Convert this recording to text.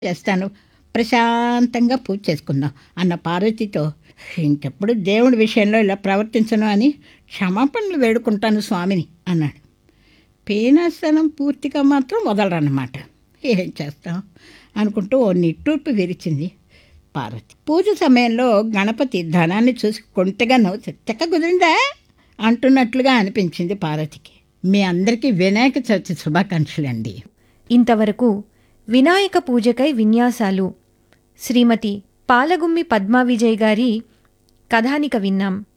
చేస్తాను ప్రశాంతంగా పూజ చేసుకుందాం అన్న పార్వతితో ఇంకెప్పుడు దేవుడి విషయంలో ఇలా ప్రవర్తించను అని క్షమాపణలు వేడుకుంటాను స్వామిని అన్నాడు పీనాసనం పూర్తిగా మాత్రం వదలరన్నమాట ఏం చేస్తాం అనుకుంటూ ఓ నిట్టూర్పు విరిచింది పార్వతి పూజ సమయంలో గణపతి ధనాన్ని చూసి కొంటగా నవ్వు చెక్క కుదిరిందా అంటున్నట్లుగా అనిపించింది పార్వతికి మీ అందరికీ వినాయక చవితి శుభాకాంక్షలండి ఇంతవరకు వినాయక పూజకై విన్యాసాలు శ్రీమతి పాలగుమ్మి పద్మా విజయ్ గారి కథానిక విన్నాం